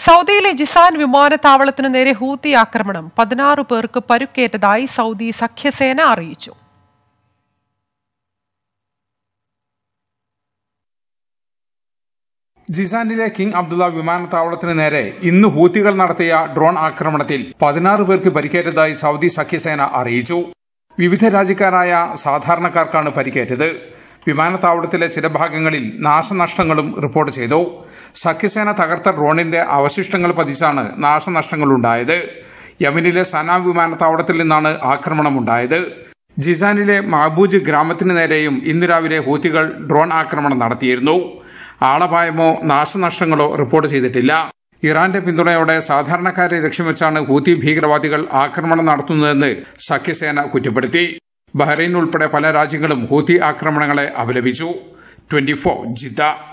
സൗദിയിലെ ജിസാൻ വിമാനത്താവളത്തിന് നേരെ ഹൂത്തി ആക്രമണം പതിനാറ് പേർക്ക് പരുക്കേറ്റതായി സൗദി സഖ്യസേന അറിയിച്ചു ജിസാനിലെ കിങ് അബ്ദുള്ള വിമാനത്താവളത്തിന് നേരെ ഇന്ന് ഹൂത്തികൾ നടത്തിയ ഡ്രോൺ ആക്രമണത്തിൽ പതിനാറ് പേർക്ക് പരിക്കേറ്റതായി സൗദി സഖ്യസേന അറിയിച്ചു വിവിധ രാജ്യക്കാരായ സാധാരണക്കാർക്കാണ് പരിക്കേറ്റത് വിമാനത്താവളത്തിലെ ചില ഭാഗങ്ങളിൽ നാശനഷ്ടങ്ങളും റിപ്പോർട്ട് ചെയ്തു സഖ്യസേന തകർത്ത ഡ്രോണിന്റെ അവശിഷ്ടങ്ങൾ പതിച്ചാണ് നാശനഷ്ടങ്ങളുണ്ടായത് യമനിലെ സന വിമാനത്താവളത്തിൽ നിന്നാണ് ആക്രമണമുണ്ടായത് ജിസാനിലെ മഹബൂജ് ഗ്രാമത്തിന് നേരെയും ഇന്ന് രാവിലെ ഹൂത്തികൾ ഡ്രോൺ ആക്രമണം നടത്തിയിരുന്നു ആളപായമോ നാശനഷ്ടങ്ങളോ റിപ്പോർട്ട് ചെയ്തിട്ടില്ല ഇറാന്റെ പിന്തുണയോടെ സാധാരണക്കാരെ ലക്ഷ്യം വെച്ചാണ് ഹൂത്തി ഭീകരവാദികൾ ആക്രമണം നടത്തുന്നതെന്ന് സഖ്യസേന കുറ്റപ്പെടുത്തി ബഹ്റൈൻ ഉൾപ്പെടെ പല രാജ്യങ്ങളും ഹൂത്തി ആക്രമണങ്ങളെ അപലപിച്ചു ട്വന്റി ഫോർ ജിദ്ദ